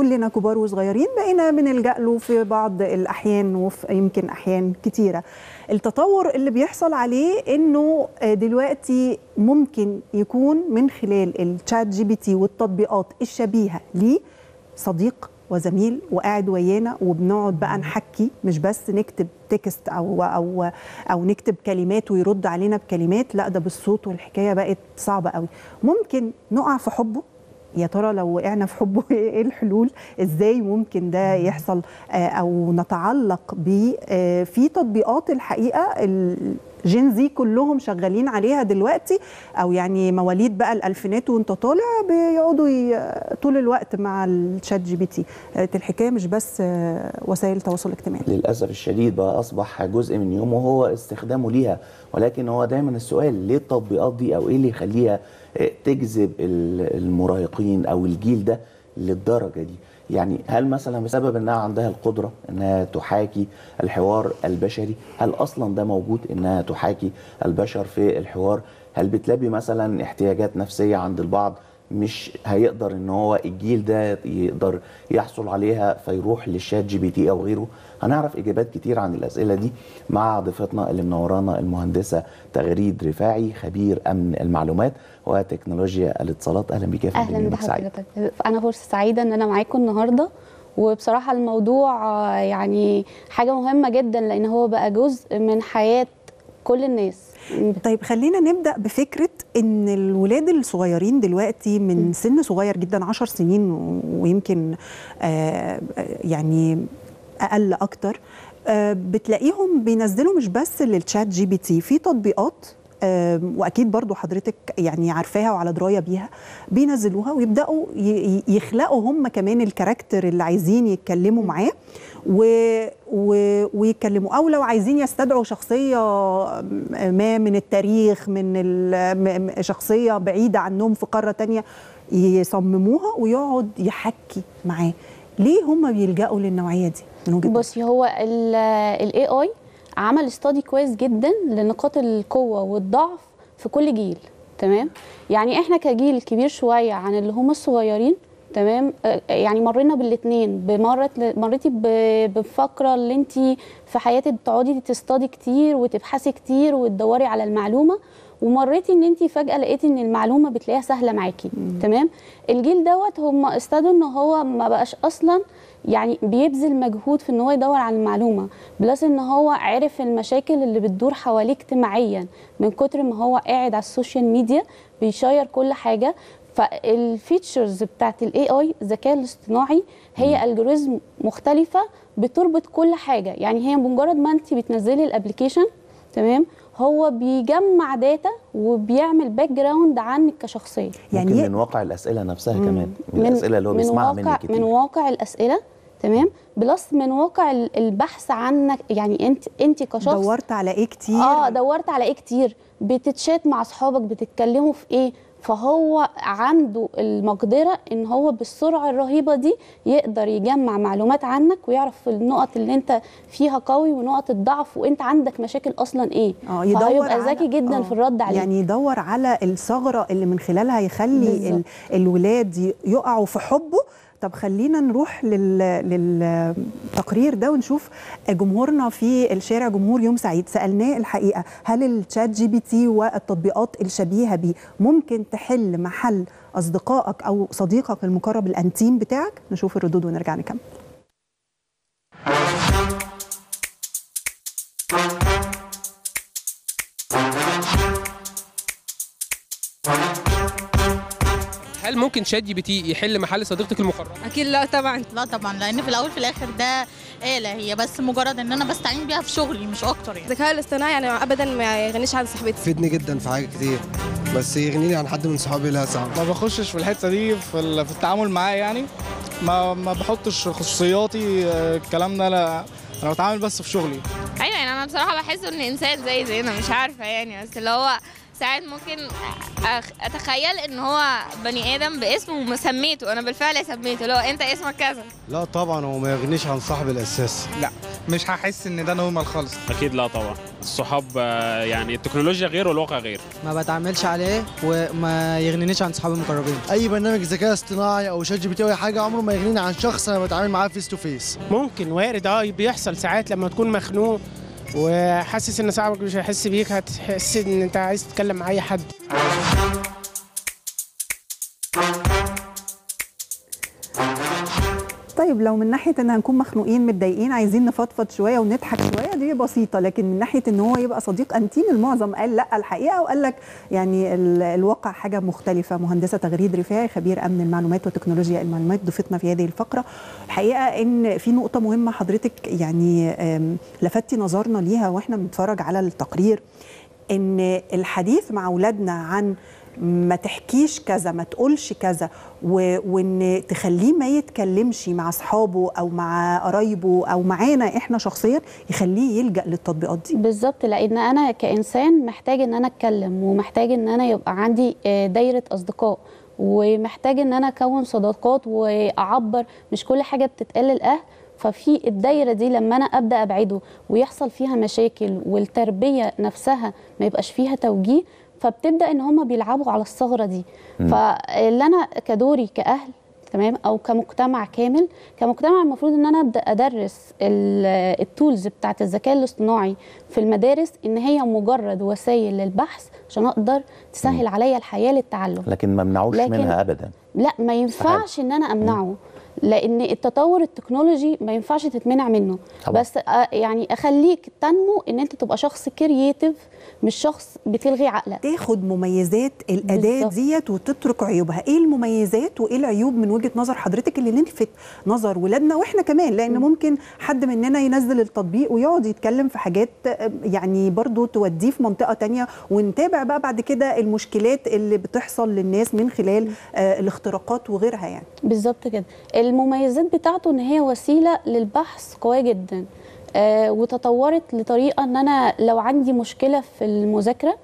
كلنا كبار وصغيرين بقينا بنلجا له في بعض الاحيان وفي يمكن احيان كتيره التطور اللي بيحصل عليه انه دلوقتي ممكن يكون من خلال الشات جي بي تي والتطبيقات الشبيهه ليه صديق وزميل وقاعد ويانا وبنقعد بقى نحكي مش بس نكتب تكست او او او نكتب كلمات ويرد علينا بكلمات لا ده بالصوت والحكايه بقت صعبه قوي ممكن نقع في حبه يا ترى لو وقعنا في حبه ايه الحلول ازاي ممكن ده يحصل او نتعلق بيه في تطبيقات الحقيقه جين زي كلهم شغالين عليها دلوقتي او يعني مواليد بقى الالفينات وانت طالع بيقعدوا طول الوقت مع الشات جي بي تي الحكايه مش بس وسائل التواصل الاجتماعي للاسف الشديد بقى اصبح جزء من يومه هو استخدامه ليها ولكن هو دايما السؤال ليه التطبيقات دي او ايه اللي يخليها تجذب المراهقين او الجيل ده للدرجه دي يعني هل مثلا بسبب انها عندها القدره انها تحاكي الحوار البشري هل اصلا ده موجود انها تحاكي البشر في الحوار هل بتلبي مثلا احتياجات نفسيه عند البعض مش هيقدر ان هو الجيل ده يقدر يحصل عليها فيروح للشات جي بي تي او غيره هنعرف اجابات كتير عن الاسئله دي مع ضيفتنا اللي منورانا المهندسه تغريد رفاعي خبير امن المعلومات وتكنولوجيا الاتصالات اهلا بك يا فندم اهلا بحضرتك انا فرصه سعيده ان انا معاكم النهارده وبصراحه الموضوع يعني حاجه مهمه جدا لان هو بقى جزء من حياه كل الناس طيب خلينا نبدا بفكره ان الولاد الصغيرين دلوقتي من سن صغير جدا 10 سنين ويمكن آه يعني اقل اكتر آه بتلاقيهم بينزلوا مش بس للشات جي بي تي في تطبيقات آه واكيد برضو حضرتك يعني عارفاها وعلى درايه بيها بينزلوها ويبداوا يخلقوا هم كمان الكاركتر اللي عايزين يتكلموا معاه و و ويتكلموا او لو عايزين يستدعوا شخصيه ما من التاريخ من شخصيه بعيده عنهم في قاره تانية يصمموها ويقعد يحكي معاه ليه هم بيلجأوا للنوعيه دي من وجهه بصي هو الاي اي عمل استادي كويس جدا لنقاط القوه والضعف في كل جيل تمام يعني احنا كجيل كبير شويه عن اللي هم الصغيرين تمام يعني مرينا بالاثنين بمرت مريتي بفقره اللي انت في حياتك تقعدي تستادي كتير وتبحثي كتير وتدوري على المعلومه ومريتي ان انت فجاه لقيتي ان المعلومه بتلاقيها سهله معاكي تمام الجيل دوت هم استدوا ان هو ما بقاش اصلا يعني بيبذل مجهود في ان هو يدور على المعلومه بلس ان هو عرف المشاكل اللي بتدور حواليه اجتماعيا من كتر ما هو قاعد على السوشيال ميديا بيشير كل حاجه فالفيتشرز بتاعت الاي اي الذكاء الاصطناعي هي الجوريزم مختلفه بتربط كل حاجه يعني هي بمجرد ما انت بتنزلي الابلكيشن تمام هو بيجمع داتا وبيعمل باك جراوند عنك كشخصيه يعني من واقع الاسئله نفسها مم. كمان من الاسئله اللي هو بيسمعها منك كتير من واقع الاسئله تمام بلس من واقع البحث عنك يعني انت انت كشخص دورت على ايه كتير اه دورت على ايه كتير بتتشات مع اصحابك بتتكلموا في ايه فهو عنده المقدرة ان هو بالسرعة الرهيبة دي يقدر يجمع معلومات عنك ويعرف النقط اللي انت فيها قوي ونقط الضعف وانت عندك مشاكل اصلا ايه اه يدور فهيبقى ذكي جدا في الرد عليه يعني يدور على الثغرة اللي من خلالها يخلي ال الولاد يقعوا في حبه طب خلينا نروح لل... للتقرير ده ونشوف جمهورنا في الشارع جمهور يوم سعيد سالناه الحقيقه هل الشات جي بي تي والتطبيقات الشبيهه بيه ممكن تحل محل اصدقائك او صديقك المقرب الانتيم بتاعك نشوف الردود ونرجع نكمل هل ممكن شات جي بي تي يحل محل صديقتك المقربه؟ اكيد لا طبعا لا طبعا لان في الاول في الاخر ده آلة هي بس مجرد ان انا بستعين بيها في شغلي مش اكتر يعني الذكاء الاصطناعي يعني ابدا ما يغنيش عن صاحبتي فيدني جدا في حاجات كتير بس يغنيني عن حد من صحابي لا صعب ما بخشش في الحته دي في, في التعامل معاه يعني ما ما بحطش خصوصياتي الكلام ده لا انا بتعامل بس في شغلي ايوه يعني انا بصراحه بحس ان انسان زي زينا مش عارفه يعني بس اللي هو ساعات ممكن اتخيل ان هو بني ادم باسمه وسميته انا بالفعل سميته اللي هو انت اسمك كذا لا طبعا هو ما يغنيش عن صاحب الاساس لا مش هحس ان ده نورمال خالص اكيد لا طبعا الصحاب آه، يعني التكنولوجيا غير والواقع غير ما بتعاملش عليه وما يغنينيش عن صحابي المقربين اي برنامج ذكاء اصطناعي او شات جي بي تي او اي حاجه عمره ما يغنيني عن شخص انا بتعامل معاه فيس تو فيس ممكن وارد اه بيحصل ساعات لما تكون مخنوق وحاسس ان صاحبك مش هيحس بيك هتحس ان انت عايز تتكلم مع اي حد طيب لو من ناحيه ان هنكون مخنوقين متضايقين عايزين نفضفض شويه ونضحك شويه دي بسيطه لكن من ناحيه ان هو يبقى صديق انتيم المعظم قال لا الحقيقه وقال لك يعني ال- الواقع حاجه مختلفه مهندسه تغريد رفاعي خبير امن المعلومات وتكنولوجيا المعلومات ضيفتنا في هذه الفقره الحقيقه ان في نقطه مهمه حضرتك يعني آم، لفتي نظرنا ليها واحنا بنتفرج على التقرير ان الحديث مع اولادنا عن ما تحكيش كذا ما تقولش كذا و... وان تخليه ما يتكلمش مع اصحابه او مع قرايبه او معانا احنا شخصيا يخليه يلجا للتطبيقات دي بالظبط لان انا كانسان محتاج ان انا اتكلم ومحتاج ان انا يبقى عندي آه، دايره اصدقاء ومحتاج ان انا اكون صداقات واعبر مش كل حاجه بتتقال للاهل ففي الدايره دي لما انا ابدا ابعده ويحصل فيها مشاكل والتربيه نفسها ما يبقاش فيها توجيه فبتبدا ان هم بيلعبوا على الثغره دي مم. فاللي انا كدوري كاهل تمام او كمجتمع كامل كمجتمع المفروض ان انا ابدا ادرس ال- التولز بتاعت الذكاء الاصطناعي في المدارس ان هي مجرد وسائل للبحث عشان اقدر تسهل عليا الحياه للتعلم لكن ما منعوش لكن- منها ابدا لا ما ينفعش ان انا امنعه لان التطور التكنولوجي ما ينفعش تتمنع منه طبعا. بس آه، يعني اخليك تنمو ان انت تبقى شخص كرييتيف مش شخص بتلغي عقلك تاخد مميزات الاداه بالظبط. ديت وتترك عيوبها ايه المميزات وايه العيوب من وجهه نظر حضرتك اللي نلفت نظر ولادنا واحنا كمان لان ممكن حد مننا ينزل التطبيق ويقعد يتكلم في حاجات آه، يعني برضو توديه في منطقه تانية ونتابع بقى بعد كده المشكلات اللي بتحصل للناس من خلال آه، الاختراقات وغيرها يعني بالظبط كده المميزات بتاعته ان هي وسيله للبحث قويه جدا آه وتطورت لطريقه ان انا لو عندي مشكله في المذاكره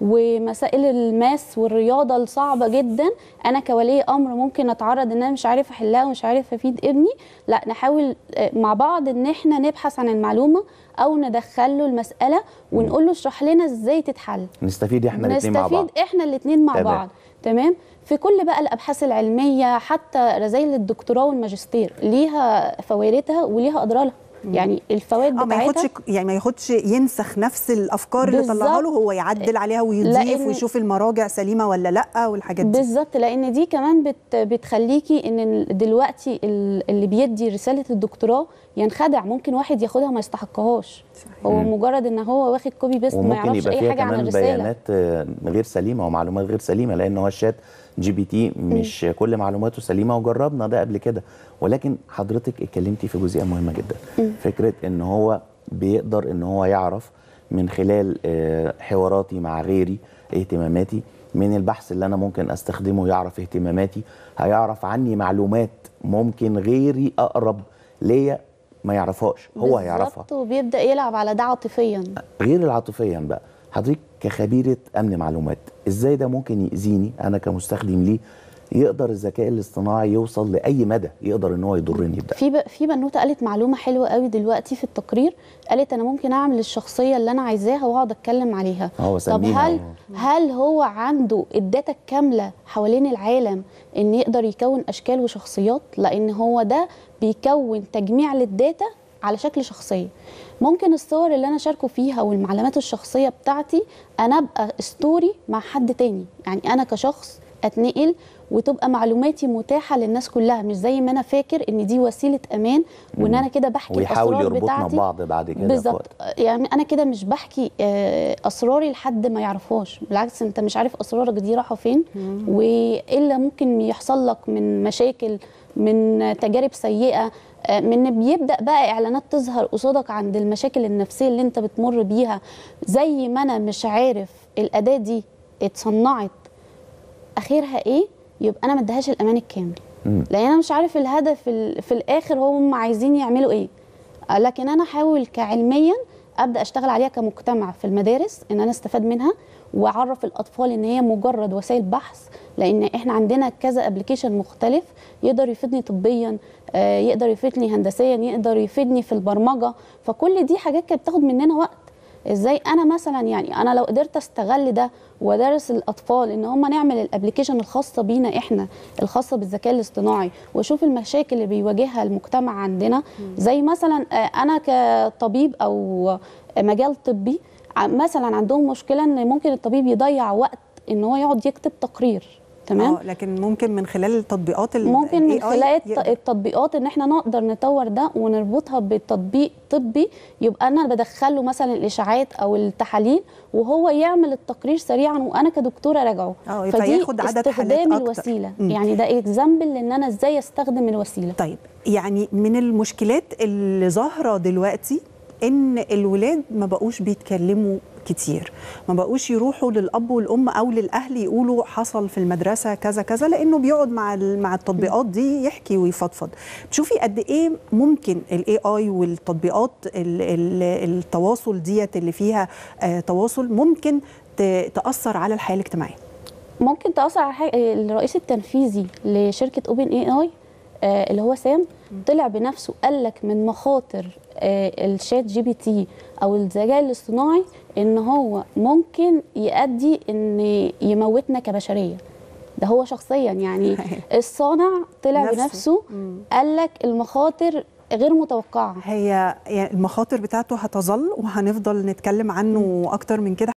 ومسائل الماس والرياضه الصعبه جدا انا كولي امر ممكن اتعرض ان انا مش عارف احلها ومش عارف افيد ابني لا نحاول آه، مع بعض ان احنا نبحث عن المعلومه او ندخله المساله ونقول له اشرح لنا ازاي تتحل نستفيد احنا الاثنين مع بعض نستفيد احنا الاثنين مع تمام. بعض تمام في كل بقى الابحاث العلميه حتى رسائل الدكتوراه والماجستير ليها فوائدها وليها اضرارها يعني الفوائد اه ما بتاعتها ياخدش يعني ما ياخدش ينسخ نفس الافكار اللي بالظبط. طلعها له هو يعدل عليها ويضيف لأن- ويشوف المراجع سليمه ولا لا والحاجات دي بالظبط لان دي كمان بت بتخليكي ان دلوقتي ال- اللي بيدي رساله الدكتوراه ينخدع ممكن واحد ياخدها ما يستحقهاش هو مم. مجرد ان هو واخد كوبي بيست ما وممكن يعرفش يبقى اي فيها حاجه عن كمان الرساله بيانات آه، غير سليمه ومعلومات غير سليمه لان هو الشات جي بي تي مش كل معلوماته سليمه وجربنا ده قبل كده ولكن حضرتك اتكلمتي في جزئيه مهمه جدا مم. فكره ان هو بيقدر ان هو يعرف من خلال آه، حواراتي مع غيري اهتماماتي من البحث اللي انا ممكن استخدمه يعرف اهتماماتي هيعرف عني معلومات ممكن غيري اقرب ليا ما يعرفهاش هو هيعرفها بالظبط وبيبدا يلعب على ده عاطفيا غير العاطفيا بقى حضرتك كخبيره امن معلومات ازاي ده ممكن يأذيني انا كمستخدم ليه يقدر الذكاء الاصطناعي يوصل لاي مدى يقدر ان هو يضرني بده في ب... في بنوته قالت معلومه حلوه قوي دلوقتي في التقرير قالت انا ممكن اعمل الشخصيه اللي انا عايزاها واقعد اتكلم عليها هو طب سميها هل هل هو عنده الداتا الكامله حوالين العالم ان يقدر يكون اشكال وشخصيات لان هو ده بيكون تجميع للداتا على شكل شخصيه ممكن الصور اللي انا شاركه فيها والمعلومات الشخصيه بتاعتي انا ابقى ستوري مع حد تاني يعني انا كشخص اتنقل وتبقى معلوماتي متاحه للناس كلها مش زي ما انا فاكر ان دي وسيله امان وان انا كده بحكي ويحاول الاسرار يربطنا بتاعتي ببعض بعد كده في بالظبط وقت. يعني انا كده مش بحكي آه، اسراري لحد ما يعرفهاش بالعكس انت مش عارف اسرارك دي رايحه فين وايه اللي ممكن يحصل لك من مشاكل من تجارب سيئه آه، من إن بيبدا بقى اعلانات تظهر قصادك عند المشاكل النفسيه اللي انت بتمر بيها زي ما انا مش عارف الاداه دي اتصنعت اخرها ايه يبقى انا ما اديهاش الامان الكامل مم. لان انا مش عارف الهدف ال- في الاخر هم عايزين يعملوا ايه آه، لكن انا احاول كعلميا ابدا اشتغل عليها كمجتمع في المدارس ان انا استفاد منها واعرف الاطفال ان هي مجرد وسائل بحث لان احنا عندنا كذا ابلكيشن مختلف يقدر يفيدني طبيا آه، يقدر يفيدني هندسيا يقدر يفيدني في البرمجه فكل دي حاجات كانت بتاخد مننا وقت ازاي انا مثلا يعني انا لو قدرت استغل ده وادرس الاطفال ان هم نعمل الابلكيشن الخاصه بينا احنا الخاصه بالذكاء الاصطناعي واشوف المشاكل اللي بيواجهها المجتمع عندنا زي مثلا آه، انا كطبيب او مجال طبي ع- مثلا عندهم مشكله ان ممكن الطبيب يضيع وقت ان هو يقعد يكتب تقرير تمام آه، لكن ممكن من خلال التطبيقات ال ممكن من AI خلال الت- يقدر. التطبيقات ان احنا نقدر نطور ده ونربطها بتطبيق طبي يبقى انا بدخله مثلا الاشاعات او التحاليل وهو يعمل التقرير سريعا وانا كدكتوره راجعه اه فياخد عدد حالات استخدام أكتر. الوسيله مم. يعني ده اكزامبل ان انا ازاي استخدم الوسيله طيب يعني من المشكلات اللي ظاهره دلوقتي ان الولاد ما بقوش بيتكلموا كتير ما بقوش يروحوا للاب والام او للاهل يقولوا حصل في المدرسه كذا كذا لانه بيقعد مع ال- مع التطبيقات دي يحكي ويفضفض تشوفي قد ايه ممكن الاي اي والتطبيقات ال- ال- التواصل ديت اللي فيها آه تواصل ممكن ت- تاثر على الحياه الاجتماعيه ممكن تاثر على حاجة الرئيس التنفيذي لشركه اوبن اي اي اللي هو سام طلع بنفسه قال لك من مخاطر آه، الشات جي بي تي او الذكاء الاصطناعي ان هو ممكن يؤدي ان يموتنا كبشريه ده هو شخصيا يعني الصانع طلع نفسه. بنفسه قال لك المخاطر غير متوقعه هي يعني المخاطر بتاعته هتظل وهنفضل نتكلم عنه اكتر من كده